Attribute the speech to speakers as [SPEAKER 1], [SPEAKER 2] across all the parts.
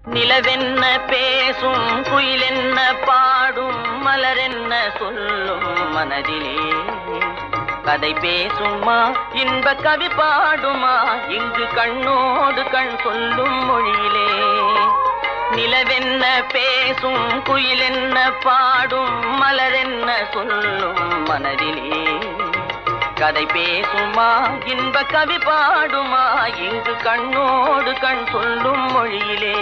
[SPEAKER 1] நிலவென்ன பேசும் குயிலென்ன பாடும் மலரென்ன சொல்லும் மனதிலே கதை பேசுமா இன்ப கவி பாடுமா இங்கு கண்ணோடு கண் சொல்லும் மொழியிலே நிலவென்ன பேசும் குயிலென்ன பாடும் மலரென்ன சொல்லும் மனதிலே கதை பேசுமா இன்ப கவி பாடுமா இங்கு கண்ணோடு கண் சொல்லும் மொழியிலே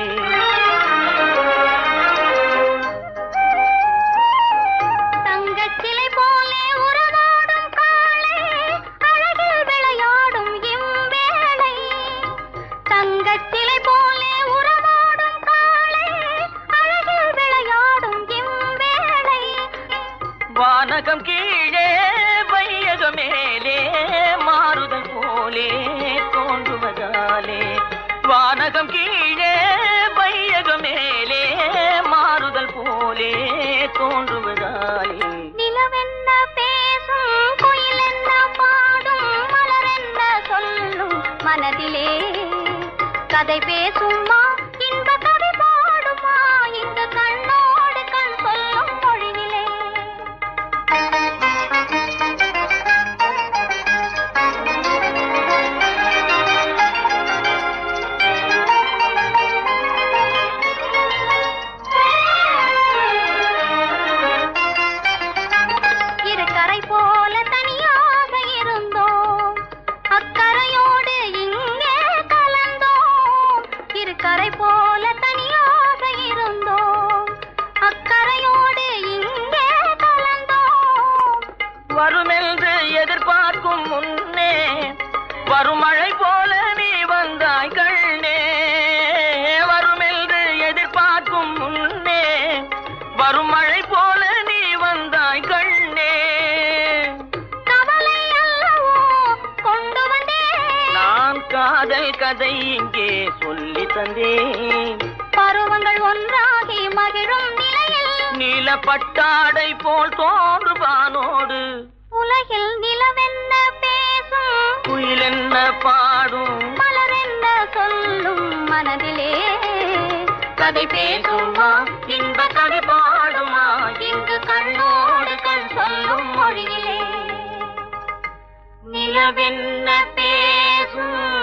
[SPEAKER 2] தங்கச் சிலை போலே உறவாடும் காளை, அழகில் விளையாடும் இவ்வேளை. தங்கச் சிலை போலே உறவாடும் காளை, அழகில் விளையாடும் இவ்வேளை.
[SPEAKER 1] வானகம் கீழே வையகம் மேலே மாறுதல் போலே தோன்றுவதாலே வானகம் கீழே வையகம் மேலே மாறுதல் போலே தோன்றுவதாலே
[SPEAKER 2] நிலவென்ன பேசும், குயிலென்ன பாடும், மலரென்ன சொல்லும் மனதிலே கதை பேசுமா இன்ப கவி பாடுமா இங்கு கண்ணோடு கண் சொல்லும் மொழியிலே இரு கரை போல தனியாக இருந்தோம் அக்கரையோடு இங்கே கலந்தோம் இரு கரை போல தனியாக இருந்தோம் அக்கரையோடு இங்கே கலந்தோம்
[SPEAKER 1] வருமென்று எதிர்பார்க்கும் முன்னே வரும் மழை போல நீ வந்தாய் கண்ணே வருமென்று எதிர்பார்க்கும் முன்னே வரும் மழை போல நீ வந்தாய் கண்ணே
[SPEAKER 2] கவலை அல்லவோ கொண்டு வந்தேன்
[SPEAKER 1] நான் காதல் கதை இங்கே சொல்லி தந்தேன்
[SPEAKER 2] பருவங்கள் ஒன்றாகி மகிழும் நிலையில்
[SPEAKER 1] நீல பட்டாடை போல் தோன்றுவானோடு
[SPEAKER 2] உலகில் நிலவென்ன பேசும்
[SPEAKER 1] குயில் என்ன பாடும்
[SPEAKER 2] மலரென்ன சொல்லும் மனதிலே
[SPEAKER 1] கதை பேசுமா இன்ப கவி பாடுமா இங்கு கண்ணோடு கண் சொல்லும் மொழியிலே நிலவென்ன பேசும்